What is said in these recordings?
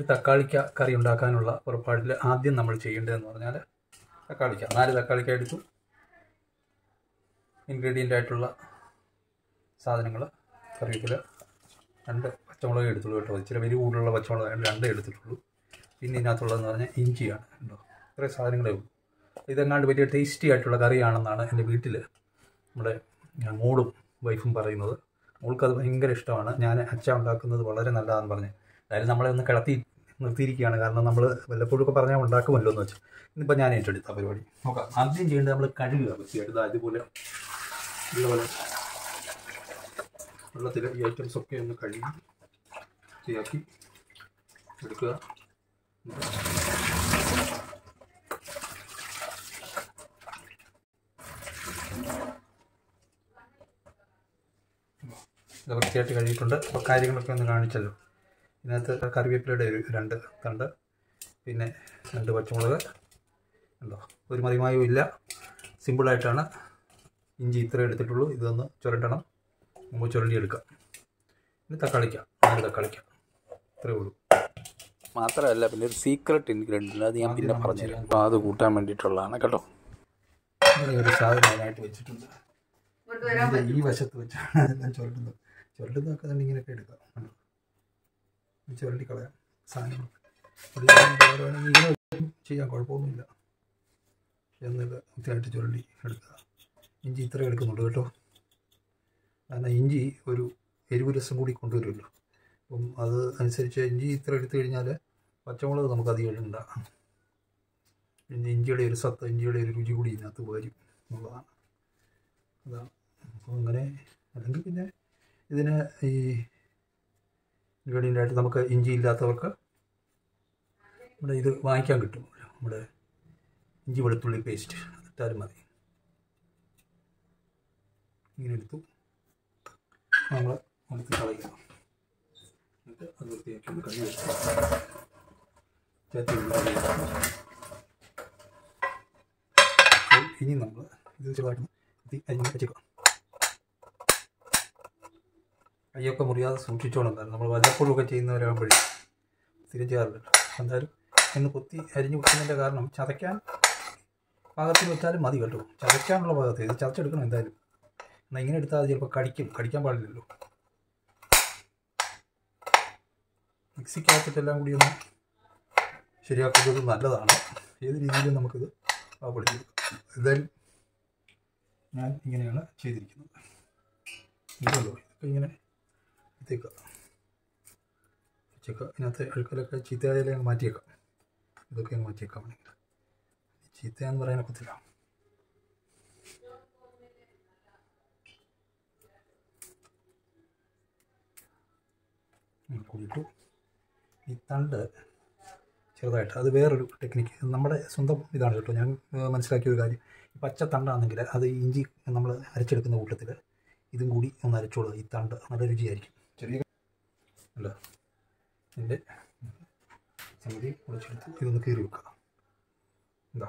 തക്കാളിക്ക കറി ഉണ്ടാക്കാനുള്ള പുറപ്പാടിൽ ആദ്യം നമ്മൾ ചെയ്യേണ്ടതെന്ന് പറഞ്ഞാൽ തക്കാളിക്ക നാല് തക്കാളിക്ക എടുത്തു ഇൻഗ്രീഡിയൻ്റ് ആയിട്ടുള്ള സാധനങ്ങൾ കറിവേപ്പില രണ്ട് പച്ചമുളക് എടുത്തുള്ളൂ കേട്ടോ ഇച്ചിരി വലിയ കൂടുതലുള്ള പച്ചമുളക് രണ്ട് രണ്ടേ എടുത്തിട്ടുള്ളൂ പിന്നെ ഇതിനകത്തുള്ളതെന്ന് പറഞ്ഞാൽ ഇഞ്ചിയാണ് കേട്ടോ ഇത്രയും സാധനങ്ങളേ ഉള്ളൂ ഇതെങ്ങാണ്ട് വലിയ ടേസ്റ്റി ആയിട്ടുള്ള കറിയാണെന്നാണ് എൻ്റെ വീട്ടിൽ നമ്മുടെ മോളും വൈഫും പറയുന്നത് മോൾക്കത് ഭയങ്കര ഇഷ്ടമാണ് ഞാൻ അച്ഛ ഉണ്ടാക്കുന്നത് വളരെ നല്ലതാണെന്ന് പറഞ്ഞു അതായത് നമ്മളെ ഒന്ന് കിടത്തി നിർത്തിയിരിക്കുകയാണ് കാരണം നമ്മൾ വല്ലപ്പോഴും ഒക്കെ പറഞ്ഞാൽ ഉണ്ടാക്കുമല്ലോ എന്ന് വെച്ചാൽ ഇന്നിപ്പോൾ ഞാൻ ഏറ്റെടുത്ത പരിപാടി നോക്കാം ആദ്യം ചെയ്യേണ്ടത് നമ്മൾ കഴുകുക വൃത്തിയായിട്ട് അതുപോലെ ഇതുപോലെ വെള്ളത്തിൽ ഈ ഐറ്റംസ് ഒക്കെ ഒന്ന് കഴുകി വൃത്തിയാക്കി എടുക്കുക ഇത് വൃത്തിയായിട്ട് കഴിയിട്ടുണ്ട് അപ്പോൾ കാര്യങ്ങളൊക്കെ ഒന്ന് കാണിച്ചല്ലോ ഇതിനകത്ത് കറിവേപ്പിലയുടെ ഒരു രണ്ട് തണ്ട് പിന്നെ രണ്ട് പച്ചമുളക് ഉണ്ടോ ഒരു മതിമായും ഇല്ല സിമ്പിളായിട്ടാണ് ഇഞ്ചി ഇത്ര എടുത്തിട്ടുള്ളൂ ഇതൊന്ന് ചുരണ്ടണം നമ്മൾ ചുരണ്ടി എടുക്കാം ഇനി തക്കാളിക്കാം നാല് തക്കാളിക്കാം ഇത്രയേ ഉള്ളൂ മാത്രമല്ല പിന്നെ ഒരു സീക്രട്ട് ഇൻഗ്രീഡിയൻ്റ് അത് ഞാൻ പിന്നെ പറഞ്ഞുതരാം അപ്പോൾ അത് കൂട്ടാൻ വേണ്ടിയിട്ടുള്ളതാണ് കേട്ടോ ഇങ്ങനെ ഒരു സാധനം അതിനായിട്ട് വെച്ചിട്ടുണ്ട് ഇതിൻ്റെ ഈ വശത്ത് വെച്ചാണ് അതെല്ലാം ചുരണ്ടുന്നത് ചുരണ്ടുന്നതൊക്കെ തന്നെ ഇങ്ങനെയൊക്കെ എടുക്കാം കണ്ടോ? ഇത് ചുരണ്ടി കളയാം സാധനങ്ങൾ വേണമെങ്കിൽ ഇങ്ങനെ വെച്ചും ചെയ്യാം കുഴപ്പമൊന്നുമില്ല എന്നിട്ട് വൃത്തിയായിട്ട് ചുരണ്ടി എടുക്കുക ഇഞ്ചി ഇത്ര എടുക്കുന്നുണ്ട് കേട്ടോ കാരണം ഇഞ്ചി ഒരു എരിവ് രസം കൂടി കൊണ്ടുവരുമല്ലോ അപ്പം അത് അനുസരിച്ച് ഇഞ്ചി ഇത്ര എടുത്തു കഴിഞ്ഞാൽ പച്ചമുളക് നമുക്ക് അധികം ഇടണ്ട പിന്നെ ഇഞ്ചിയുടെ ഒരു സത്ത് ഇഞ്ചിയുടെ ഒരു രുചി കൂടി ഇതിനകത്ത് വരും എന്നുള്ളതാണ് അതാണ് അപ്പോൾ അങ്ങനെ അല്ലെങ്കിൽ പിന്നെ ഇതിന് ഈ ഇൻഗ്രീഡിയൻ്റ് ആയിട്ട് നമുക്ക് ഇഞ്ചി ഇല്ലാത്തവർക്ക് നമ്മുടെ ഇത് വാങ്ങിക്കാൻ കിട്ടും നമ്മുടെ ഇഞ്ചി വെളുത്തുള്ളി പേസ്റ്റ് അതിട്ടാലും മതി ഇങ്ങനെ എടുത്തു നമ്മൾ എടുത്ത് കളയുക എന്നിട്ട് അത് വൃത്തിയാക്കി ഒന്ന് കഴുകി വെക്കുക ചേർത്ത് കഴുകി വെക്കുക. അപ്പോൾ ഇനി നമ്മൾ ഇത് ചെറുതായിട്ട് ഇത് അരിഞ്ഞ് വെച്ചേക്കാം കയ്യൊക്കെ മുറിയാതെ സൂക്ഷിച്ചോണം കാരണം നമ്മൾ വല്ലപ്പോഴും ഒക്കെ ചെയ്യുന്നവരാകുമ്പോഴേ സ്ഥിരം ചെയ്യാറില്ല എന്തായാലും ഇന്ന് കൊത്തി അരിഞ്ഞ് വെക്കുന്നതിൻ്റെ കാരണം ചതയ്ക്കാൻ പാകത്തിൽ വെച്ചാലും മതി കേട്ടോ ചതയ്ക്കാനുള്ള പാകത്തിൽ ഇത് ചതച്ചെടുക്കണം എന്തായാലും എന്നാൽ ഇങ്ങനെ എടുത്താൽ അത് ചിലപ്പോൾ കടിക്കും കടിക്കാൻ പാടില്ലല്ലോ മിക്സിക്കകത്തിട്ടെല്ലാം കൂടി ഒന്ന് ശരിയാക്കുന്നത് നല്ലതാണ് ഏത് രീതിയിലും നമുക്കിത് പാകപ്പെടുത്തിയെടുക്കാം എന്തായാലും ഞാൻ ഇങ്ങനെയാണ് ചെയ്തിരിക്കുന്നത് ഇതല്ലോ ഇതൊക്കെ ഇങ്ങനെ എത്തിക്കുക വെച്ചേക്കുക ഇതിനകത്ത് അഴുക്കലൊക്കെ ചീത്തയായാലേ അങ്ങ് മാറ്റിയേക്കാം ഇതൊക്കെ അങ്ങ് മാറ്റിയേക്കാം വേണമെങ്കിൽ ചീത്തയാന്ന് പറയാനൊക്കത്തില്ല ഇങ്ങനെ കൂടിയിട്ടു ഈ തണ്ട് ചെറുതായിട്ട് അത് വേറൊരു ടെക്നിക്ക് നമ്മുടെ സ്വന്തം ഇതാണ് കേട്ടോ ഞാൻ ഏഹ്, മനസ്സിലാക്കിയ ഒരു കാര്യം ഈ പച്ച തണ്ടാണെങ്കിൽ അത് ഇഞ്ചി നമ്മൾ അരച്ചെടുക്കുന്ന കൂട്ടത്തിൽ ഇതും കൂടി ഒന്ന് അരച്ചോളുക ഈ തണ്ട് നല്ല രുചിയായിരിക്കും ചെറിയ അല്ല ഇതിൻ്റെ സംഗതി പൊളിച്ചെടുത്ത് ഇതൊന്ന് കീറി വെക്കുക എന്താ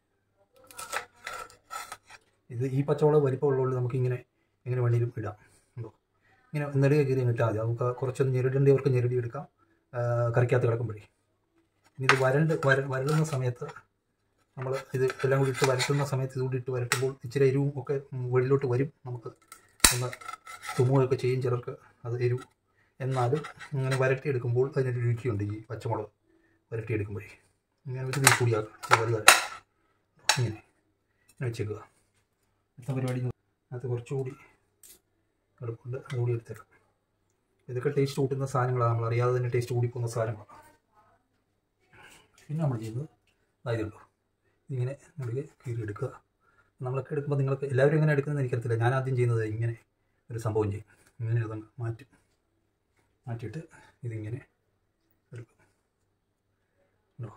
ഇത് ഈ പച്ചമുളക് വലിപ്പമുള്ളതുകൊണ്ട് നമുക്കിങ്ങനെ എങ്ങനെ വേണമെങ്കിലും ഇടാം ഉണ്ടോ ഇങ്ങനെ നെടുക കീറി ഇട്ടാൽ മതി നമുക്ക് കുറച്ചൊന്ന് ഞെരടേണ്ടവർക്ക് ഞെരടി എടുക്കാം ആ, കറിക്കകത്ത് കിടക്കുമ്പോഴേ ഇനി ഇത് വരണ്ട് വര വരളുന്ന സമയത്ത് നമ്മൾ ഇത് എല്ലാം കൂടി ഇട്ട് വരട്ടുന്ന സമയത്ത് ഇതുകൂടി ഇട്ട് വരട്ടുമ്പോൾ ഇച്ചിരി എരിവും ഒക്കെ ഉം, വെളിയിലോട്ട് വരും നമുക്ക് ഒന്ന് തുമ്മുകയൊക്കെ ചെയ്യും ചിലർക്ക് അത് എരിവ് എന്നാലും ഇങ്ങനെ വരട്ടിയെടുക്കുമ്പോൾ അതിനൊരു രുചിയുണ്ട് ഈ പച്ചമുളക് വരട്ടിയെടുക്കുമ്പോഴേ ഇങ്ങനെ ഒരു തീ കൂടിയാക്കുക വലുതായി ഇങ്ങനെ ഇങ്ങനെ വെച്ചേക്കുക അടുത്ത പരിപാടി അത് കുറച്ചുകൂടി എളുപ്പമുണ്ട് അതുകൂടി എടുത്തേക്കാം ഇതൊക്കെ ടേസ്റ്റ് കൂട്ടുന്ന സാധനങ്ങളാണ് നമ്മൾ അറിയാതെ തന്നെ ടേസ്റ്റ് കൂടി പോകുന്ന സാധനങ്ങളാണ് പിന്നെ നമ്മൾ ചെയ്യുന്നത് അതായതുള്ളൂ ഇങ്ങനെ നെടുകെ കീറി എടുക്കുക നമ്മളൊക്കെ എടുക്കുമ്പോൾ നിങ്ങൾക്ക് എല്ലാവരും എങ്ങനെ എടുക്കുന്നത് എനിക്കറിയത്തില്ല ഞാൻ ആദ്യം ചെയ്യുന്നത് ഇങ്ങനെ ഒരു സംഭവം ചെയ്യും ഇങ്ങനെ അതങ്ങ് മാറ്റും മാറ്റിയിട്ട് ഇതിങ്ങനെ എടുക്കും ഉണ്ടോ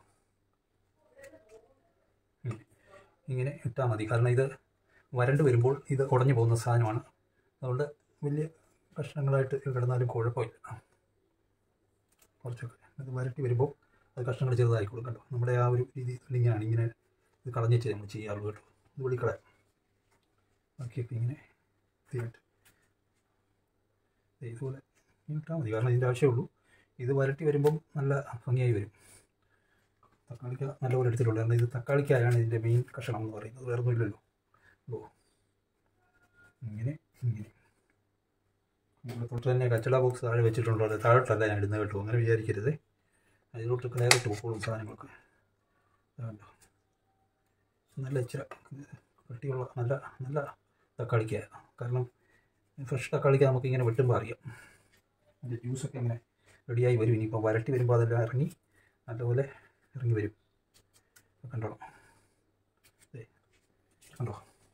ഇങ്ങനെ ഇങ്ങനെ ഇട്ടാൽ മതി കാരണം ഇത് വരണ്ട് വരുമ്പോൾ ഇത് ഉടഞ്ഞു പോകുന്ന സാധനമാണ് അതുകൊണ്ട് വലിയ കഷ്ണങ്ങളായിട്ട് കിടന്നാലും കുഴപ്പമില്ല കുറച്ചൊക്കെ അത് വരട്ടി വരുമ്പോൾ അത് കഷ്ണങ്ങൾ ചെറുതായിക്കോളും കേട്ടോ നമ്മുടെ ആ ഒരു രീതി ഇങ്ങനെയാണ് ഇങ്ങനെ ഇത് കളഞ്ഞിട്ട് നമ്മൾ ചെയ്യാറുള്ളൂ കേട്ടോ ഇത് വെളിക്കളയാം ബാക്കിയൊക്കെ ഇങ്ങനെ വൃത്തിയായിട്ട് ദേ ഇതുപോലെ ഇങ്ങനെ ഇട്ടാൽ മതി കാരണം ഇതിൻ്റെ ആവശ്യമുള്ളൂ ഇത് വരട്ടി വരുമ്പം നല്ല ഭംഗിയായി വരും തക്കാളിക്ക നല്ലപോലെ എടുത്തിട്ടുണ്ട് കാരണം ഇത് തക്കാളിക്കായാണ് ഇതിൻ്റെ മെയിൻ കഷണം എന്ന് പറയുന്നത് വേറെ ഒന്നുമില്ലല്ലോ ഓ ഇങ്ങനെ ഇങ്ങനെ ഇവിടെ തൊട്ട് തന്നെ കച്ചട ബോക്സ് താഴെ വെച്ചിട്ടുണ്ടോ അത് താഴോട്ടല്ല ഞാൻ ഇടുന്നത് കേട്ടോ അങ്ങനെ വിചാരിക്കരുത് അതിലോട്ട് ക്ലിയറിട്ട് പോക്കോളും സാധനങ്ങളൊക്കെ അതുകൊണ്ടോ നല്ല ഇച്ചിരി കട്ടിയുള്ള നല്ല നല്ല തക്കാളിക്ക കാരണം ഫ്രഷ് തക്കാളിക്ക നമുക്ക് ഇങ്ങനെ വെട്ടുമ്പോൾ അറിയാം അതിൻ്റെ ജ്യൂസൊക്കെ ഇങ്ങനെ റെഡിയായി വരും ഇനിയിപ്പോൾ വരട്ടി വരുമ്പോൾ അതെല്ലാം ഇറങ്ങി നല്ലപോലെ ഇറങ്ങി വരും കണ്ടോളാം ദേ, കണ്ടോ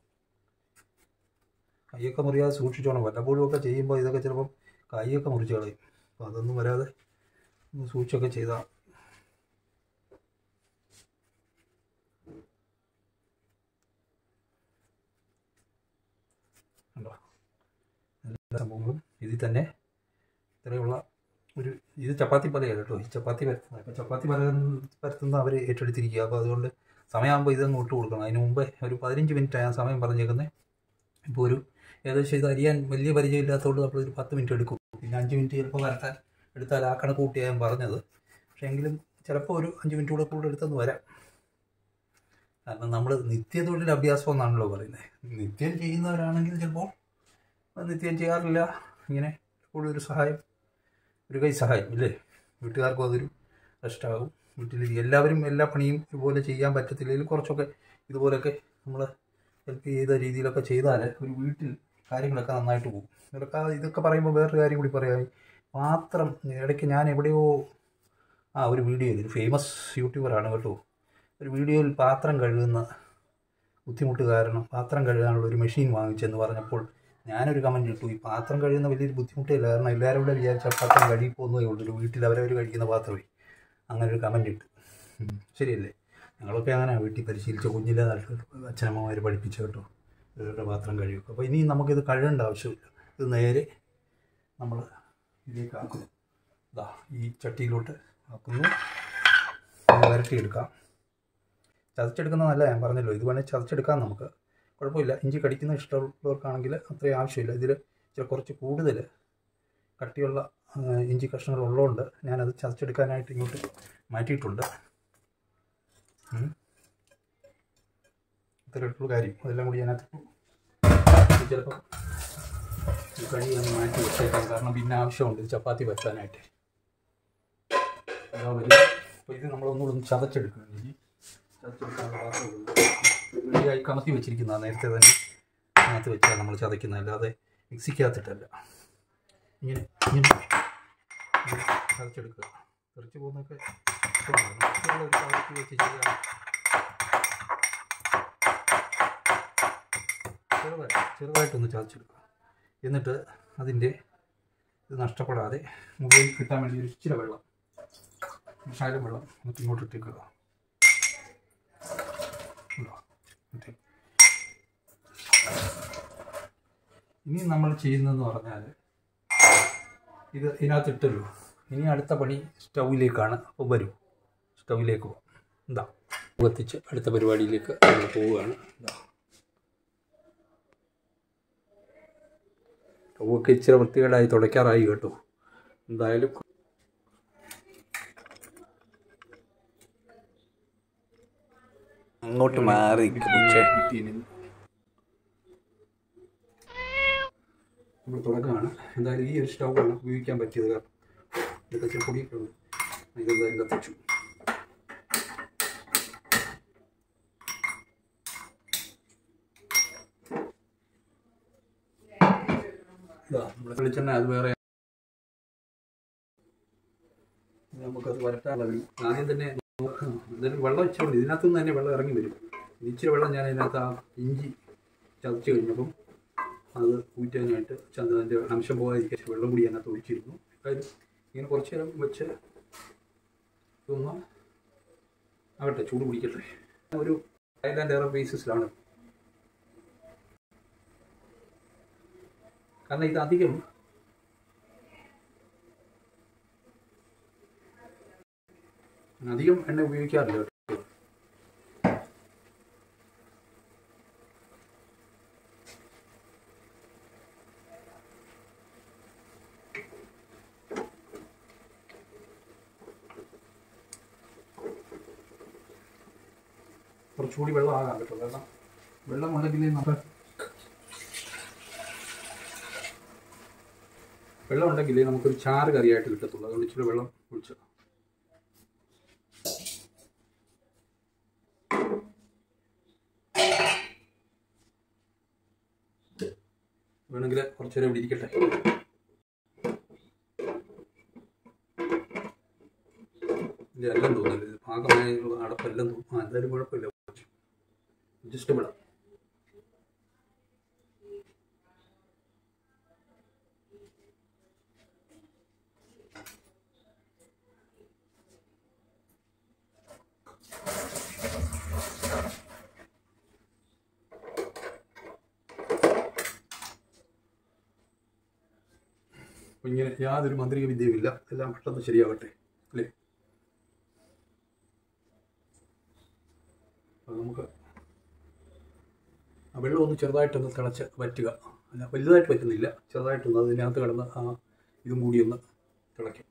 കൈയൊക്കെ മുറിയാതെ സൂക്ഷിച്ചോണം വല്ലപ്പോഴും ഒക്കെ ചെയ്യുമ്പോൾ ഇതൊക്കെ ചിലപ്പം കൈയൊക്കെ മുറിച്ച് കളയും അപ്പോൾ അതൊന്നും വരാതെ ഒന്ന് സൂക്ഷിച്ചൊക്കെ ചെയ്താൽ കണ്ടോ എല്ലാ സംഭവങ്ങളും ഇതിൽ തന്നെ ഇത്രയുള്ള ഒരു ഇത് ചപ്പാത്തി പലയാണ് കേട്ടോ ഈ ചപ്പാത്തി പരത്തുന്നത് അപ്പോൾ ചപ്പാത്തി പല പരത്തുന്ന അവർ ഏറ്റെടുത്തിരിക്കുക അപ്പോൾ അതുകൊണ്ട് സമയമാകുമ്പോൾ ഇതങ്ങ് ഇട്ട് കൊടുക്കണം അതിന് മുമ്പേ ഒരു പതിനഞ്ച് മിനിറ്റ് ഞാൻ സമയം പറഞ്ഞേക്കുന്നത് ഇപ്പോൾ ഒരു ഏകദേശം ഇത് അരിയാൻ വലിയ പരിചയമില്ലാത്തതുകൊണ്ട് നമ്മളൊരു പത്ത് മിനിറ്റ് എടുക്കും പിന്നെ അഞ്ച് മിനിറ്റ് ചിലപ്പോൾ വരത്താൻ എടുത്താൽ ആ കണക്ക് കൂട്ടി ഞാൻ പറഞ്ഞത് പക്ഷേ എങ്കിലും ചിലപ്പോൾ ഒരു അഞ്ച് മിനിറ്റ് കൂടെ കൂടുതൽ എടുത്തെന്ന് വരാം കാരണം നമ്മൾ നിത്യതൊഴിൽ അഭ്യാസം എന്നാണല്ലോ പറയുന്നത് നിത്യം ചെയ്യുന്നവരാണെങ്കിൽ ചിലപ്പോൾ അത് നിത്യം ചെയ്യാറില്ല ഇങ്ങനെ എപ്പോഴും ഒരു സഹായം ഒരു കൈ സഹായം ഇല്ലേ വീട്ടുകാർക്കും അതൊരു കഷ്ടമാകും വീട്ടിൽ എല്ലാവരും എല്ലാ പണിയും ഇതുപോലെ ചെയ്യാൻ പറ്റത്തില്ലെങ്കിലും കുറച്ചൊക്കെ ഇതുപോലെയൊക്കെ നമ്മൾ ഹെൽപ്പ് ചെയ്ത രീതിയിലൊക്കെ ചെയ്താൽ ഒരു വീട്ടിൽ കാര്യങ്ങളൊക്കെ നന്നായിട്ട് പോകും ഇതൊക്കെ ഇതൊക്കെ പറയുമ്പോൾ വേറൊരു കാര്യം കൂടി പറയാം പാത്രം ഇടയ്ക്ക് ഞാൻ എവിടെയോ ആ ഒരു വീഡിയോയിൽ ഒരു ഫേമസ് യൂട്യൂബറാണ് കേട്ടോ ഒരു വീഡിയോയിൽ പാത്രം കഴുകുന്ന ബുദ്ധിമുട്ട് കാരണം പാത്രം കഴുകാനുള്ള ഒരു മെഷീൻ വാങ്ങിച്ചെന്ന് പറഞ്ഞപ്പോൾ ഞാനൊരു കമൻറ്റ് ഇട്ടു ഈ പാത്രം കഴുകുന്ന വലിയൊരു ബുദ്ധിമുട്ടില്ല കാരണം എല്ലാവരും കൂടെ വിചാരിച്ച പാത്രം കഴുകി പോകുന്നതേ ഉള്ളൂ ഒരു വീട്ടിൽ അവരവർ കഴിക്കുന്ന പാത്രമേ അങ്ങനെ ഒരു കമൻറ്റ് ഇട്ടു ഉം. ശരിയല്ലേ ഞങ്ങളൊക്കെ അങ്ങനെ വീട്ടിൽ പരിശീലിച്ച കുഞ്ഞിലെ നല്ല അച്ഛനമ്മമാർ പഠിപ്പിച്ച കേട്ടോ ഇവരുടെ പാത്രം കഴുകും അപ്പോൾ ഇനി നമുക്കിത് കഴുകേണ്ട ആവശ്യമില്ല ഇത് നേരെ നമ്മൾ ഇതിലേക്ക് ആക്കുന്നു ഇതാ ഈ ചട്ടിയിലോട്ട് ആക്കുന്നു ഇത് വരട്ടിയെടുക്കാം ചതച്ചെടുക്കുന്നത് നല്ല ഞാൻ പറഞ്ഞല്ലോ ഇത് വേണേൽ ചതച്ചെടുക്കാം നമുക്ക് കുഴപ്പമില്ല ഇഞ്ചി കടിക്കുന്ന ഇഷ്ടമുള്ളവർക്കാണെങ്കിൽ അത്രയും ആവശ്യമില്ല ഇതിൽ ഇച്ചിരി കുറച്ച് കൂടുതൽ കട്ടിയുള്ള ആ, ഇഞ്ചി കഷ്ണങ്ങൾ ഉള്ളതുകൊണ്ട് ഞാനത് ചതച്ചെടുക്കാനായിട്ട് ഇങ്ങോട്ട് മാറ്റിയിട്ടുണ്ട് ഉം. ഇത്രയുള്ള കാര്യം അതെല്ലാം കൂടി അതിനകത്ത് ഇത് ചിലപ്പോൾ ഈ കടി ഞാൻ മാറ്റി വെച്ചേക്കാം കാരണം പിന്നെ ആവശ്യമുണ്ട് ഇത് ചപ്പാത്തി പറ്റാനായിട്ട് അതാ വലിയ അപ്പോൾ ഇത് നമ്മളൊന്നുകൂടെ ഒന്ന് ചതച്ചെടുക്കണം ഇഞ്ചി ചതച്ചെടുക്കാനുള്ള പാത്രം റെഡിയായി കമത്തി വെച്ചിരിക്കുന്ന നേരത്തെ തന്നെ അതിനകത്ത് വെച്ചാൽ നമ്മൾ ചതക്കുന്നത് അല്ലാതെ മിക്സിക്കകത്തിട്ടല്ല ഇങ്ങനെ ഇങ്ങനെ ഇങ്ങനെ ചതച്ചെടുക്കുക തെറിച്ച് പോകുന്നതൊക്കെ ഇഷ്ടമാണ് മറ്റുള്ള ഒരു പാത്രത്തിൽ വെച്ച് ചെയ്യാം ചെറുതായി ചെറുതായിട്ടൊന്ന് ചതച്ചെടുക്കുക എന്നിട്ട് അതിൻ്റെ ഇത് നഷ്ടപ്പെടാതെ മുകളിൽ കിട്ടാൻ വേണ്ടി ഒരു ഇച്ചിരി വെള്ളം ശാലം വെള്ളം എന്നിട്ട് ഇങ്ങോട്ട് ഇട്ടേക്കുക ഉണ്ടോ? ഇട്ടേ. ഇനി നമ്മൾ ചെയ്യുന്നതെന്ന് പറഞ്ഞാൽ ഇത് ഇതിനകത്ത് ഇട്ടല്ലോ ഇനി അടുത്ത പണി സ്റ്റൗവിലേക്കാണ് അപ്പോൾ വരൂ സ്റ്റൗവിലേക്ക് പോകാം എന്താ കത്തിച്ച് അടുത്ത പരിപാടിയിലേക്ക് നമ്മൾ പോവുകയാണ് എന്താ സ്റ്റൗവൊക്കെ ഇച്ചിരി വൃത്തികേടായി തുടയ്ക്കാറായി കേട്ടോ എന്തായാലും അങ്ങോട്ട് മാറി നിൽക്ക് പക്ഷേ നമ്മൾ തുടക്കമാണ് എന്തായാലും ഈ ഒരു സ്റ്റൗവാണ് ഉപയോഗിക്കാൻ പറ്റിയത് കാരണം ഇതൊക്കെ ഇച്ചിരി പൊടിയൊക്കെ ഉണ്ട് ഇതെന്തായാലും കത്തിച്ചു ഇതാ നമ്മുടെ വെളിച്ചെണ്ണ അത് വേറെ നമുക്കത് വരട്ടാനുള്ള ഒരു ആദ്യം തന്നെ നോക്കാം. എന്തായാലും വെള്ളം വെച്ചോണ്ട് ഇതിനകത്തുനിന്ന് തന്നെ വെള്ളം ഇറങ്ങി വരും ഇച്ചിരി വെള്ളം ഞാൻ അതിനകത്ത് ആ ഇഞ്ചി ചതച്ച് കഴിഞ്ഞപ്പം അത് ഊറ്റാനായിട്ട് ചന്ത അതിൻ്റെ അംശം പോകാതിരിക്കാൻ ഇച്ചിരി വെള്ളം കൂടി അതിനകത്ത് ഒഴിച്ചിരുന്നു അതായത് ഇങ്ങനെ കുറച്ച് നേരം വെച്ച് ഇതൊന്ന് ആകട്ടെ ചൂട് പിടിക്കട്ടെ ഒരു തായ്ലാൻഡ് എയർ ബേസിസിലാണ് കാരണം ഇത് അധികം അധികം എണ്ണ ഉപയോഗിക്കാറില്ല കേട്ടോ കുറച്ചുകൂടി വെള്ളം ആകാം കേട്ടോ കാരണം വെള്ളം ഉണ്ടെങ്കിലേ നമുക്ക് വെള്ളം ഉണ്ടെങ്കിലേ നമുക്കൊരു ചാറ് കറിയായിട്ട് കിട്ടത്തുള്ളൂ അതുകൊണ്ട് ഇച്ചിരി വെള്ളം ഒഴിച്ചു വേണമെങ്കിൽ കുറച്ചു നേരം ഇവിടെ ഇരിക്കട്ടെ ഇത് എല്ലാം തോന്നില്ല ഇത് പാകമായ അടപ്പെല്ലാം തോന്നും ആ എന്തായാലും കുഴപ്പമില്ല ജസ്റ്റ് വിടാം അപ്പൊ ഇങ്ങനെ യാതൊരു മാന്ത്രിക വിദ്യയുമില്ല എല്ലാം പെട്ടെന്ന് ശരിയാവട്ടെ അല്ലേ അത് നമുക്ക് ആ വെള്ളം ഒന്ന് ചെറുതായിട്ടൊന്ന് തിളച്ച് വറ്റുക അല്ല വലുതായിട്ട് പറ്റുന്നില്ല ചെറുതായിട്ടൊന്ന് അതിനകത്ത് കിടന്ന് ആ ഇതും കൂടി ഒന്ന് തിളയ്ക്കും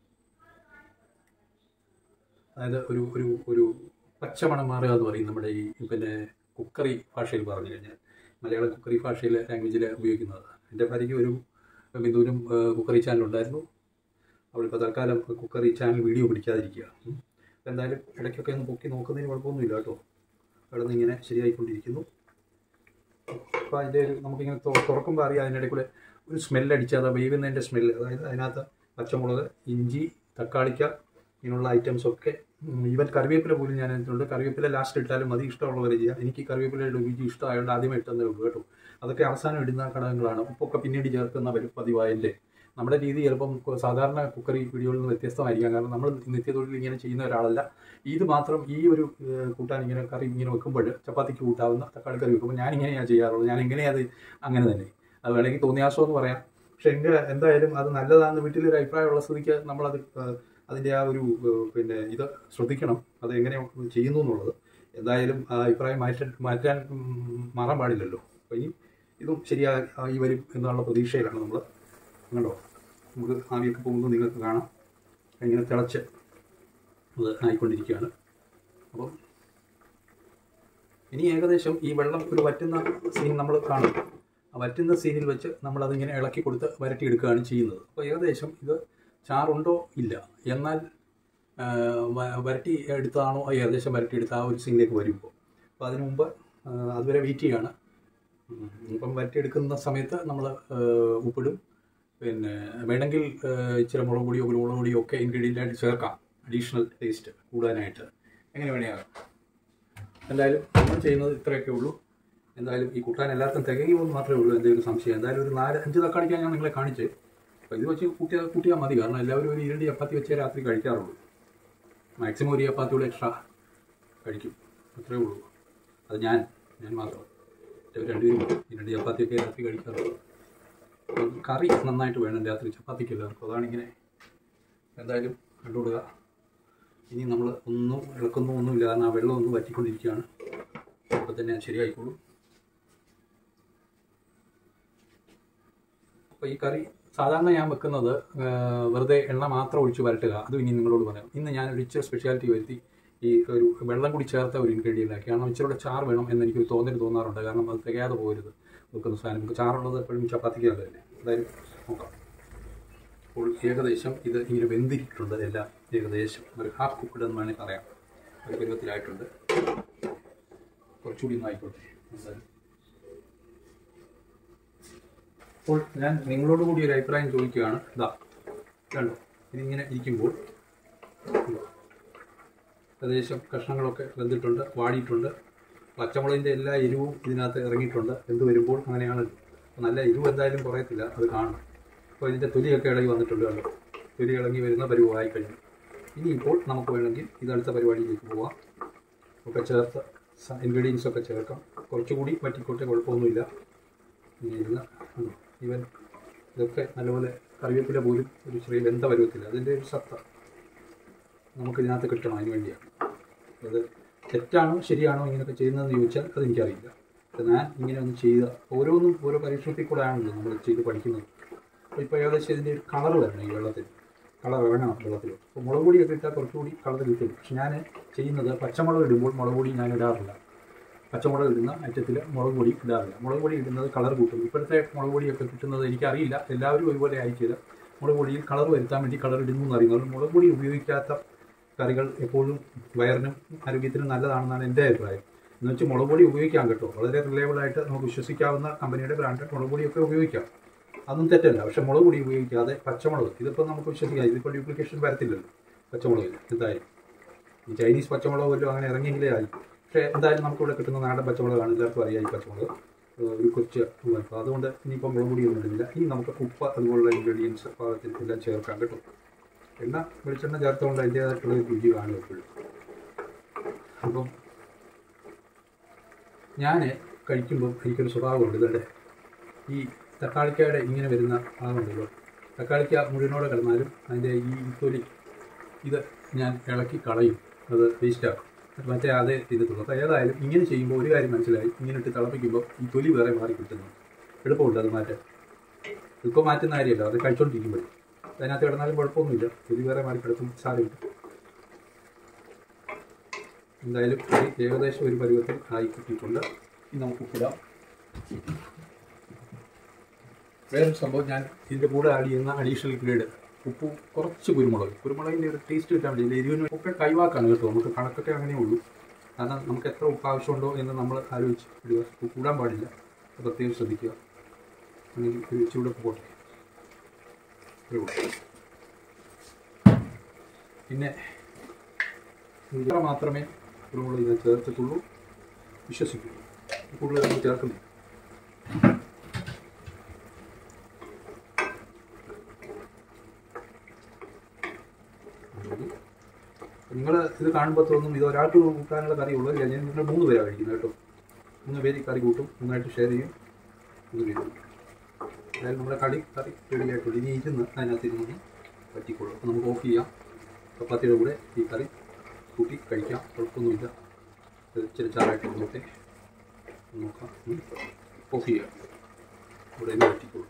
അതായത് ഒരു ഒരു ഒരു പച്ചമണം മാറുക എന്ന് പറയും നമ്മുടെ ഈ പിന്നെ കുക്കറി ഭാഷയിൽ പറഞ്ഞു കഴിഞ്ഞാൽ മലയാള കുക്കറി ഭാഷയിലെ ലാംഗ്വേജിൽ ഉപയോഗിക്കുന്നത് എൻ്റെ ഭാര്യയ്ക്ക് ഒരു ബിന്ദുവിനും ഏഹ്, കുക്കറി ചാനൽ ഉണ്ടായിരുന്നു അവളിപ്പോൾ തൽക്കാലം കുക്കറി ചാനൽ വീഡിയോ പിടിക്കാതിരിക്കുക ഉം. എന്തായാലും ഇടയ്ക്കൊക്കെ ഒന്ന് പൊക്കി നോക്കുന്നതിന് കുഴപ്പമൊന്നുമില്ല കേട്ടോ കിടന്ന് ഇങ്ങനെ ശരിയായിക്കൊണ്ടിരിക്കുന്നു അപ്പോൾ അതിൻ്റെ ഒരു നമുക്കിങ്ങനെ തു- തുറക്കുമ്പോൾ അറിയാം അതിൻ്റെ ഇടയിൽ കൂടെ ഒരു സ്മെല്ലടിച്ച് അത് വേവുന്നതിൻ്റെ സ്മെല്ല് അതായത് അതിനകത്ത് പച്ചമുളക് ഇഞ്ചി തക്കാളിക്ക ഇങ്ങനെയുള്ള ഐറ്റംസ് ഒക്കെ ഈവൻ കറിവേപ്പില പോലും ഞാൻ അതിട്ടുണ്ട് കറിവേപ്പില ലാസ്റ്റ് ഇട്ടാലും മതി ഇഷ്ടമുള്ളവരെ ചെയ്യാം എനിക്ക് കറിവേപ്പിലയുടെ രുചി ഇഷ്ടമായതുകൊണ്ട് ആദ്യമേ ഇട്ടെന്നേ ഉള്ളൂ കേട്ടോ അതൊക്കെ അവസാനം ഇടുന്ന ഘടകങ്ങളാണ് ഉപ്പൊക്കെ പിന്നീട് ചേർക്കുന്ന വരും പതിവായതിൻ്റെ നമ്മുടെ രീതി ചിലപ്പം കു- സാധാരണ കുക്കറി വീഡിയോയിൽ നിന്ന് വ്യത്യസ്തമായിരിക്കാം കാരണം നമ്മൾ നിത്യതൊഴിൽ ഇങ്ങനെ ചെയ്യുന്ന ഒരാളല്ല ഇത് മാത്രം ഈ ഒരു ഏഹ്, കൂട്ടാൻ ഇങ്ങനെ കറി ഇങ്ങനെ വെക്കുമ്പോൾ ചപ്പാത്തിക്ക് കൂട്ടാവുന്ന തക്കാളി കറി വെക്കുമ്പോൾ ഞാൻ ഇങ്ങനെയാണ് ചെയ്യാറുള്ളത് ഞാൻ എങ്ങനെയാണ് അത് അങ്ങനെ തന്നെ അത് വേണമെങ്കിൽ തോന്നിയാസം എന്ന് പറയാം പക്ഷെ എങ്കിൽ എന്തായാലും അത് നല്ലതാണെന്ന് വീട്ടിലൊരു അഭിപ്രായമുള്ള സ്ഥിതിക്ക് നമ്മളത് ഏഹ്, അതിൻ്റെ ആ ഒരു ഏഹ്, പിന്നെ ഇത് ശ്രദ്ധിക്കണം അത് എങ്ങനെ ചെയ്യുന്നു എന്നുള്ളത് എന്തായാലും ആ അഭിപ്രായം മാറ്റാൻ മാറ്റാൻ ഉം, മാറാൻ പാടില്ലല്ലോ അപ്പോൾ ഇനി ഇതും ശരിയായി വരും എന്നുള്ള പ്രതീക്ഷയിലാണ് നമ്മൾ കണ്ടോ നമുക്ക് ആവിയൊക്കെ പോകുമ്പോൾ നിങ്ങൾക്ക് കാണാം ഇങ്ങനെ തിളച്ച് അത് ആയിക്കൊണ്ടിരിക്കുകയാണ് അപ്പം ഇനി ഏകദേശം ഈ വെള്ളം ഒരു വറ്റുന്ന സീൻ നമ്മൾ കാണും ആ വറ്റുന്ന സീനിൽ വെച്ച് നമ്മളതിങ്ങനെ ഇളക്കി കൊടുത്ത് വരട്ടിയെടുക്കുകയാണ് ചെയ്യുന്നത് അപ്പോൾ ഏകദേശം ഇത് ചാറുണ്ടോ ഇല്ല എന്നാൽ ആ, വ- വരട്ടി എടുത്തതാണോ അത് ഏകദേശം വരട്ടി എടുത്ത ആ ഒരു സീനിലേക്ക് വരുമ്പോൾ അപ്പോൾ അതിനു മുമ്പ് ആ, അതുവരെ വെയിറ്റ് ചെയ്യാണ് ഉം. ഇപ്പം വരട്ടിയെടുക്കുന്ന സമയത്ത് നമ്മൾ ഉപ്പിടും പിന്നെ വേണമെങ്കിൽ ആ, ഇച്ചിരി മുളക് പൊടിയോ കുരുമുളക് പൊടിയോ ഒക്കെ ഇൻഗ്രീഡിയൻ്റ് ആയിട്ട് ചേർക്കാം അഡീഷണൽ ടേസ്റ്റ് കൂടാനായിട്ട് എങ്ങനെ വേണേയാകാം എന്തായാലും നമ്മൾ ചെയ്യുന്നത് ഇത്രയൊക്കെ ഉള്ളൂ എന്തായാലും ഈ കൂട്ടാൻ എല്ലാവർക്കും തികയുമെന്ന് മാത്രമേ ഉള്ളൂ എന്തെങ്കിലും സംശയം എന്തായാലും ഒരു നാല് അഞ്ച് തക്കാളിക്കാൻ ഞാൻ നിങ്ങളെ കാണിച്ച് അപ്പോൾ ഇത് വെച്ച് കൂട്ടിയാൽ കൂട്ടിയാൽ മതി കാരണം എല്ലാവരും ഒരു ഇരണ്ട് ചപ്പാത്തി വെച്ചേ രാത്രി കഴിക്കാറുള്ളൂ മാക്സിമം ഒരു ചപ്പാത്തിയോടെ എക്സ്ട്രാ കഴിക്കും അത്രേ ഉള്ളൂ അത് ഞാൻ ഞാൻ മാത്രം ഇവർ രണ്ടുപേരും ഈ രണ്ട് ചപ്പാത്തിയൊക്കെ രാത്രി കഴിക്കാറുള്ളൂ അപ്പം കറി നന്നായിട്ട് വേണം രാത്രി ചപ്പാത്തിക്ക് എല്ലാവർക്കും അതാണ് ഇങ്ങനെ എന്തായാലും കണ്ടുകൊടുക്കുക ഇനി നമ്മൾ ഒന്നും ഇളക്കൊന്നും ഒന്നുമില്ല കാരണം ആ വെള്ളം ഒന്നും വറ്റിക്കൊണ്ടിരിക്കുകയാണ് അപ്പോൾ തന്നെ അത് ശരിയായിക്കോളും അപ്പോൾ ഈ കറി സാധാരണ ഞാൻ വെക്കുന്നത് ആ, വെറുതെ എണ്ണ മാത്രം ഒഴിച്ച് വരട്ടുക അതും ഇനി നിങ്ങളോട് പറയാം ഇന്ന് ഞാൻ ഒരു ഇച്ചിരി സ്പെഷ്യാലിറ്റി വരുത്തി ഈ ഒരു വെള്ളം കൂടി ചേർത്ത ഒരു ഇൻഗ്രീഡിയൻ്റ് ആക്കി കാരണം ഇച്ചിരി ചാറ് വേണം എന്ന് എനിക്കൊരു തോന്നൽ തോന്നാറുണ്ട് കാരണം അത് തികയാതെ പോകരുത് വെക്കുന്ന സാധനം നമുക്ക് ചാറുള്ളത് എപ്പോഴും ചപ്പാത്തിക്ക് നല്ലതല്ലേ എന്തായാലും നോക്കാം അപ്പോൾ ഏകദേശം ഇത് ഇങ്ങനെ വെന്തിരിട്ടുണ്ട് എല്ലാം ഏകദേശം ഒരു ഹാഫ് കുക്ക്ഡ് എന്ന് വേണമെങ്കിൽ പറയാം ഒരു പരുവത്തിലായിട്ടുണ്ട് കുറച്ചുകൂടി ഒന്ന് ആയിക്കോട്ടെ എന്തായാലും അപ്പോൾ ഞാൻ നിങ്ങളോട് കൂടി ഒരു അഭിപ്രായം ചോദിക്കുകയാണ് ഇതാ കണ്ടോ ഇതിങ്ങനെ ഇരിക്കുമ്പോൾ ഇതാ. ഏകദേശം കഷ്ണങ്ങളൊക്കെ വെന്തിട്ടുണ്ട് വാടിയിട്ടുണ്ട് പച്ചമുളകിൻ്റെ എല്ലാ എരിവും ഇതിനകത്ത് ഇറങ്ങിയിട്ടുണ്ട് എന്ത് വരുമ്പോൾ അങ്ങനെയാണ് നല്ല എരിവ് എന്തായാലും കുറയത്തില്ല അത് കാണും അപ്പോൾ ഇതിൻ്റെ തൊലിയൊക്കെ ഇളകി വന്നിട്ടുണ്ട് കണ്ടോ തൊലി ഇളകി വരുന്ന പരുവമായി കഴിഞ്ഞു ഇനിയിപ്പോൾ നമുക്ക് വേണമെങ്കിൽ ഇതടുത്ത പരിപാടിയിലേക്ക് പോവാം ഒക്കെ ചേർത്ത് ഇൻഗ്രീഡിയൻസ് ഒക്കെ ചേർക്കാം കുറച്ചുകൂടി വറ്റിക്കോട്ടെ കുഴപ്പമൊന്നുമില്ല ഇങ്ങനെ ഇരുന്ന് കണ്ടോ ഈവൻ ഇതൊക്കെ നല്ലപോലെ കറിവേപ്പില പോലും ഒരു ചെറിയ വെന്ത പരുവത്തില്ല അതിൻ്റെ ഒരു സത്ത നമുക്ക് ഇതിനകത്ത് കിട്ടണം അതിന് വേണ്ടിയാണ് അത് തെറ്റാണോ ശരിയാണോ ഇങ്ങനെയൊക്കെ ചെയ്യുന്നതെന്ന് ചോദിച്ചാൽ അതെനിക്കറിയില്ല അപ്പോൾ ഞാൻ ഇങ്ങനെ ഒന്ന് ചെയ്ത ഓരോന്നും ഓരോ പരീക്ഷണത്തിൽ കൂടെ ആണല്ലോ നമ്മൾ ചെയ്ത് പഠിക്കുന്നത് അപ്പോൾ ഇപ്പോൾ ഏകദേശം ഇതിൻ്റെ ഒരു കളർ വരണം ഈ വെള്ളത്തിൽ കളർ ഇറങ്ങണം വെള്ളത്തിൽ അപ്പോൾ മുളക് പൊടിയൊക്കെ ഇട്ടാൽ കുറച്ചുകൂടി കളർ കിട്ടും പക്ഷെ ഞാൻ ചെയ്യുന്നത് പച്ചമുളക് ഇടുമ്പോൾ മുളക് പൊടി ഞാൻ ഇടാറില്ല പച്ചമുളക് ഇടുന്ന ഐറ്റത്തിൽ മുളക് പൊടി ഇടാറില്ല മുളക് പൊടി ഇടുന്നത് കളർ കൂട്ടും ഇപ്പോഴത്തെ മുളക് പൊടിയൊക്കെ കിട്ടുന്നത് എനിക്കറിയില്ല എല്ലാവരും ഒരുപോലെ ആയിരിക്കില്ല മുളക് പൊടിയിൽ കളർ വരുത്താൻ വേണ്ടി കളർ ഇടുന്നു എന്ന് അറിയുന്നത് മുളക് പൊടി ഉപയോഗിക്കാത്ത കറികൾ എപ്പോഴും വയറിനും ആരോഗ്യത്തിനും നല്ലതാണെന്നാണ് എൻ്റെ അഭിപ്രായം എന്ന് വെച്ചാൽ മുളക് പൊടി ഉപയോഗിക്കാം കേട്ടോ വളരെ റിലയബിൾ ആയിട്ട് നമുക്ക് വിശ്വസിക്കാവുന്ന കമ്പനിയുടെ ബ്രാൻഡഡ് മുളക് പൊടിയൊക്കെ ഉപയോഗിക്കാം അതൊന്നും തെറ്റല്ല പക്ഷെ മുളക് പൊടി ഉപയോഗിക്കാതെ പച്ചമുളക് ഇതിപ്പോൾ നമുക്ക് വിശ്വസിക്കാം ഇതിപ്പോൾ ഡ്യൂപ്ലിക്കേഷൻ വരത്തില്ലല്ലോ പച്ചമുളകിൽ എന്തായാലും ഈ ചൈനീസ് പച്ചമുളക് വല്ലതും അങ്ങനെ ഇറങ്ങിയെങ്കിലേ ആയി പക്ഷേ എന്തായാലും നമുക്കിവിടെ കിട്ടുന്ന നാടൻ പച്ചമുളകാണ് എല്ലാവർക്കും അറിയാം ഈ പച്ചമുളക് ഏഹ് ഒരു കൊച്ച് അപ്പോൾ അതുകൊണ്ട് ഇനിയിപ്പം മുളക് പൊടിയൊന്നും ഇടുന്നില്ല ഇനി നമുക്ക് ഉപ്പ് അതുപോലുള്ള ഇൻഗ്രീഡിയൻസ് പാകത്തിൽ എല്ലാം ചേർക്കാം കേട്ടോ എണ്ണ വെളിച്ചെണ്ണ ചേർത്തുകൊണ്ട് അതിൻ്റേതായിട്ടുള്ള ഒരു രുചി കാണും എപ്പോഴും അപ്പം ഞാൻ കഴിക്കുമ്പോൾ എനിക്കൊരു സ്വഭാവമുണ്ട് ഇതല്ലേ ഈ തക്കാളിക്കയുടെ ഇങ്ങനെ വരുന്ന ഭാഗമുണ്ടല്ലോ തക്കാളിക്ക മുഴുവനോടെ കിടന്നാലും അതിൻ്റെ ഈ തൊലി ഇത് ഞാൻ ഇളക്കി കളയും അത് വേസ്റ്റാക്കും മറ്റേ അതേ ചെയ്തിട്ടുള്ളൂ അപ്പോൾ ഏതായാലും ഇങ്ങനെ ചെയ്യുമ്പോൾ ഒരു കാര്യം മനസ്സിലായി ഇങ്ങനെ ഇട്ട് തിളപ്പിക്കുമ്പോൾ ഈ തൊലി വേറെ മാറി കിട്ടുന്നു എളുപ്പമുണ്ട് അത് മാറ്റാൻ ഇപ്പോൾ മാറ്റുന്ന കാര്യമല്ല അത് കഴിച്ചുകൊണ്ടിരിക്കുമ്പോൾ അതിനകത്ത് കിടന്നാലും കുഴപ്പമൊന്നുമില്ല തൊലി വേറെ മാറി കിടക്കും സാരമില്ല എന്തായാലും ഇത് ഏകദേശം ഒരു പരുവത്തിൽ ആയി കിട്ടിയിട്ടുണ്ട് ഇനി നമുക്ക് ഉപ്പിടാം വേറൊരു സംഭവം ഞാൻ ഇതിൻ്റെ കൂടെ ആഡ് ചെയ്യുന്ന അഡീഷണൽ ഗ്രേഡ് ഉപ്പും കുറച്ച് കുരുമുളക് കുരുമുളകിൻ്റെ ഒരു ടേസ്റ്റ് കിട്ടാൻ വേണ്ടി എരിവിന് ഒക്കെ കൈവാക്കാണ് കേട്ടോ നമുക്ക് കണക്കൊക്കെ അങ്ങനെ ഉള്ളൂ കാരണം നമുക്ക് എത്ര ഉപ്പ് ആവശ്യമുണ്ടോ എന്ന് നമ്മൾ ആലോചിച്ച് ഇടുക ഉപ്പ് കൂടാൻ പാടില്ല അത് പ്രത്യേകം ശ്രദ്ധിക്കുക അല്ലെങ്കിൽ ഒരു ഇച്ചിരി ഉപ്പ് പോട്ടെ ഇത്രേ ഉള്ളൂ. പിന്നെ ഇത്ര മാത്രമേ കുരുമുളക് ഞാൻ ചേർത്തിട്ടുള്ളൂ വിശ്വസിക്കൂ കൂടുതൽ നമ്മൾ ചേർക്കുന്നു നിങ്ങൾ ഇത് കാണുമ്പോൾ തോന്നും ഇത് ഒരാൾക്ക് കൂട്ടാനുള്ള കറി ഉള്ളൂ ഇല്ല ഞാൻ നിങ്ങൾ മൂന്ന് പേരാണ് കഴിക്കുന്നത് കേട്ടോ മൂന്ന് പേര് ഈ കറി കൂട്ടും നന്നായിട്ട് ഷെയർ ചെയ്യും മൂന്ന് പേര് അതായത് നമ്മുടെ കടി കറി റെഡി ആയിട്ടുള്ളൂ ഇനി ഇരുന്ന് അതിനകത്ത് ഇരുന്ന് പറ്റിക്കോളും അപ്പോൾ നമുക്ക് ഓഫ് ചെയ്യാം ചപ്പാത്തിയുടെ കൂടെ ഈ കറി കൂട്ടി കഴിക്കാം കുഴപ്പമൊന്നുമില്ല ഇത് ഇച്ചിരി ചാറായിട്ട് നോക്കട്ടെ നോക്കാം ഉം. ഓഫ് ചെയ്യാം ഇവിടെ ഇത് പറ്റിക്കോളും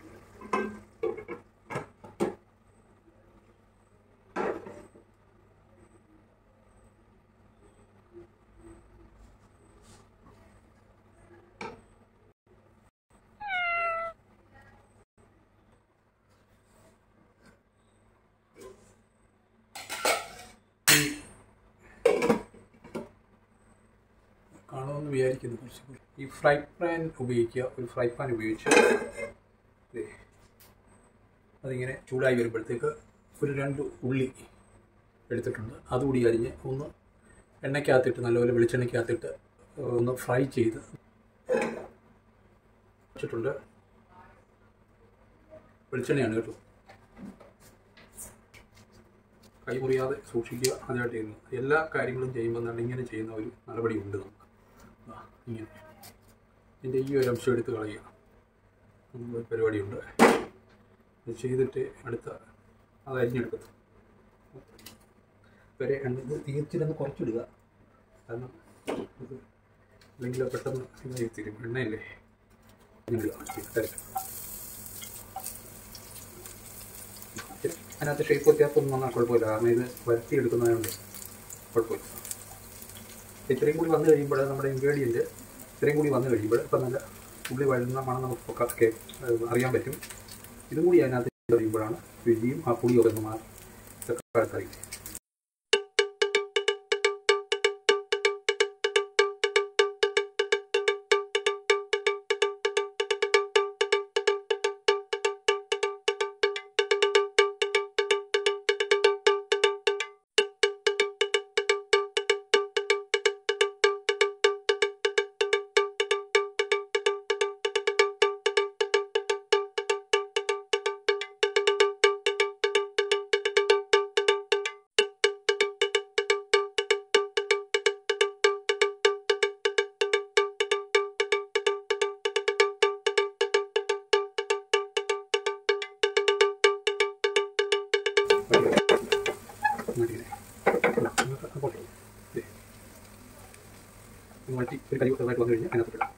കാണുമെന്ന് വിചാരിക്കുന്നു കുറച്ച് കൂടി. ഈ ഫ്രൈ പാൻ ഉപയോഗിക്കുക ഒരു ഫ്രൈ പാൻ ഉപയോഗിച്ച് ദേ, അതിങ്ങനെ ചൂടായി വരുമ്പോഴത്തേക്ക് ഒരു രണ്ട് ഉള്ളി എടുത്തിട്ടുണ്ട് അതുകൂടി അരിഞ്ഞ് ഒന്ന് എണ്ണയ്ക്കകത്തിട്ട് നല്ലപോലെ വെളിച്ചെണ്ണയ്ക്കകത്തിട്ട് ഒന്ന് ഫ്രൈ ചെയ്ത് വെച്ചിട്ടുണ്ട് വെളിച്ചെണ്ണയാണ് കേട്ടോ കൈ മുറിയാതെ സൂക്ഷിക്കുക അതായിട്ട് ചെയ്യുന്നു എല്ലാ കാര്യങ്ങളും ചെയ്യുമ്പോൾ നല്ല ഇങ്ങനെ ചെയ്യുന്ന ഒരു നടപടി ഉണ്ട് നമുക്ക് ദാ, ഇങ്ങനെ ഇതിൻ്റെ ഈ ഒരു അംശം എടുത്ത് കളയുക അങ്ങനെ ഒരു പരിപാടിയുണ്ട് ഇത് ചെയ്തിട്ട് അടുത്ത അത് അരിഞ്ഞെടുക്കത്തു വരെ എണ്ണ ഇത് തീർച്ചയായിട്ടും കുറച്ചിടുക കാരണം ഇത് അല്ലെങ്കിൽ പെട്ടെന്ന് ഇതായി തീരും എണ്ണയല്ലേ ഇങ്ങനെ ഇടുക. ഇട്ടേക്ക്. അതിനകത്ത് ഷേപ്പ് വ്യത്യാസമൊന്നും വന്നാൽ കുഴപ്പമില്ല കാരണം ഇത് വരുത്തി എടുക്കുന്നതുകൊണ്ട് കുഴപ്പമില്ല ഇത്രയും കൂടി വന്നു കഴിയുമ്പോൾ നമ്മുടെ ഇൻഗ്രീഡിയൻറ്റ് ഇത്രയും കൂടി വന്നു കഴിയുമ്പോൾ ഇപ്പം നല്ല ഉള്ളി വഴുന്ന മണം നമുക്കൊക്കെ ഒക്കെ ഏഹ്, അറിയാൻ പറ്റും ഇതും കൂടി അതിനകത്ത് കഴിയുമ്പോഴാണ് രുചിയും ആ പുളിയൊക്കെ ഒന്ന് മാറി ഇതൊക്കെ അടുത്തറിയും മാറ്റി ഒരു കരി ചെറുതായിട്ട് വന്നു കഴിഞ്ഞാൽ അതിനകത്ത് ഇടാം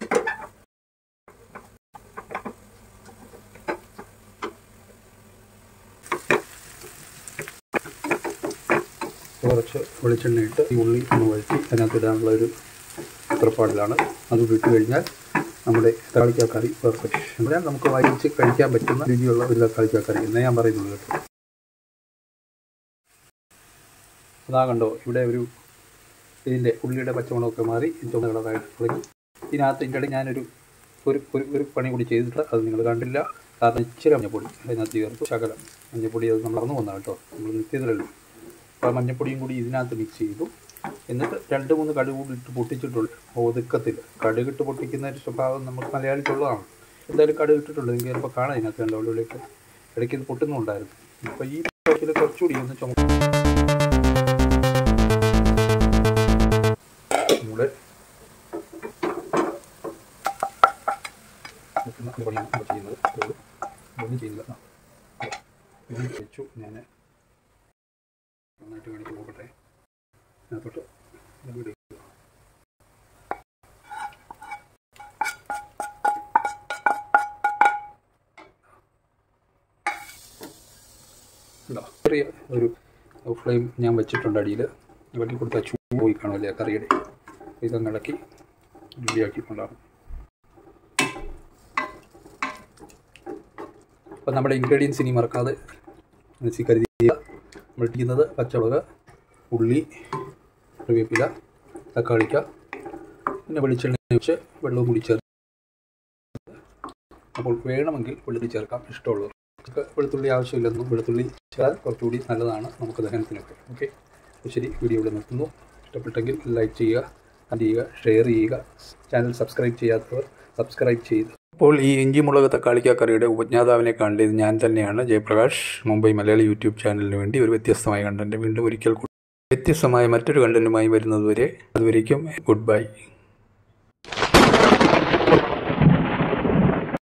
കുറച്ച് വെളിച്ചെണ്ണ ഇട്ട് ഈ ഉള്ളി ഒന്ന് വഴറ്റി അതിനകത്ത് ഇടാനുള്ള ഒരു പുറപ്പാടിലാണ് അത് ഇട്ട് കഴിഞ്ഞാൽ നമ്മുടെ തക്കാളിക്ക കറി പെർഫെക്റ്റ് എന്നാൽ നമുക്ക് വായിച്ച് കഴിക്കാൻ പറ്റുന്ന രുചിയുള്ള ഒരു തക്കാളിക്ക കറി എന്നേ ഞാൻ പറയുന്നുള്ളൂ കേട്ടോ അതാ കണ്ടോ ഇവിടെ ഒരു ഇതിൻ്റെ ഉള്ളിയുടെ പച്ചമുളകൊക്കെ മാറി ചുമന്ന കളറായിട്ട് തുടങ്ങി ഇതിനകത്ത് ഇതിൻ്റെ ഇടയിൽ ഞാനൊരു ഒരു ഒരു ഒരു പണി കൂടി ചെയ്തിട്ട് അത് നിങ്ങൾ കണ്ടില്ല കാരണം ഇച്ചിരി മഞ്ഞപ്പൊടി അതിനകത്ത് ചേർത്തു ശകലം മഞ്ഞപ്പൊടി അത് നമ്മൾ മറന്നു വന്നതാണ് കേട്ടോ നമ്മൾ നിത്യത്തിലല്ലോ അപ്പോൾ ആ മഞ്ഞപ്പൊടിയും കൂടി ഇതിനകത്ത് മിക്സ് ചെയ്തു എന്നിട്ട് രണ്ട് മൂന്ന് കടുക് കൂടി ഇട്ട് പൊട്ടിച്ചിട്ടുള്ളൂ ഒതുക്കത്തിൽ കടുകിട്ട് പൊട്ടിക്കുന്ന ഒരു സ്വഭാവം നമുക്ക് മലയാളിക്കുള്ളതാണ് എന്തായാലും കടുക് ഇട്ടിട്ടുണ്ട് നിങ്ങൾക്ക് ചിലപ്പോൾ കാണാം ഇതിനകത്ത് കണ്ട ഉള്ളിലേക്ക് ഇടയ്ക്ക് ഇത് പൊട്ടുന്നുണ്ടായിരുന്നു അപ്പോൾ ഈ പ്രാവശ്യത്തിൽ കുറച്ചുകൂടി ഒന്ന് ചുമ നമ്മുടെ നിൽക്കുന്ന ഒരു പണിയാണ് ഇപ്പോൾ ചെയ്യുന്നത് ഇത്രയേ ഉള്ളൂ. ഇതൊന്നും ചെയ്യുന്നില്ല ആ. ഇത് വെച്ചു ഞാൻ നന്നായിട്ട് കാണിച്ച് നോക്കട്ടെ അതിനകത്തോട്ട് ഇത് ഇടുക. ഇതാ, ചെറിയ ഒരു ഫ്ലെയിം ഞാൻ വെച്ചിട്ടുണ്ട് അടിയിൽ ഇളക്കി കൊടുത്താൽ ചൂട് പോയി കാണുമല്ലേ ആ കറിയുടെ ഇതൊന്ന് ഇളക്കി റെഡിയാക്കിക്കൊണ്ടാണ് അപ്പം നമ്മുടെ ഇൻഗ്രീഡിയൻസ് ഇനി മറക്കാതെ മനസ്സിൽ കരുതിയ നമ്മൾ ഇട്ടിരിക്കുന്നത് പച്ചമുളക് ഉള്ളി കറിവേപ്പില തക്കാളിക്ക പിന്നെ വെളിച്ചെണ്ണ ഒഴിച്ച് വെള്ളവും കൂടി ചേർത്ത് അപ്പോൾ വേണമെങ്കിൽ വെളുത്തുള്ളി ചേർക്കാം ഇഷ്ടമുള്ളവർ നമുക്ക് വെളുത്തുള്ളി ആവശ്യമില്ലെന്നും വെളുത്തുള്ളി ചേർത്താൽ കുറച്ചുകൂടി നല്ലതാണ് നമുക്ക് ദഹനത്തിനൊക്കെ ഓക്കെ അപ്പോൾ ശരി വീഡിയോ ഇവിടെ നിർത്തുന്നു ഇഷ്ടപ്പെട്ടെങ്കിൽ ലൈക്ക് ചെയ്യുക കമൻറ്റ് ചെയ്യുക ഷെയർ ചെയ്യുക ചാനൽ സബ്സ്ക്രൈബ് ചെയ്യാത്തവർ സബ്സ്ക്രൈബ് ചെയ്ത് അപ്പോൾ ഈ ഇഞ്ചി മുളക് തക്കാളിക്ക കറിയുടെ ഉപജ്ഞാതാവിനെ കണ്ടത് ഞാൻ തന്നെയാണ് ജയപ്രകാശ് മുംബൈ മലയാളി യൂട്യൂബ് ചാനലിന് വേണ്ടി ഒരു വ്യത്യസ്തമായ കണ്ടന്റ് വീണ്ടും ഒരിക്കൽ കൂടി വ്യത്യസ്തമായ മറ്റൊരു കണ്ടന്റുമായി വരുന്നതുവരെ അതുവരേക്കും ഗുഡ് ബൈ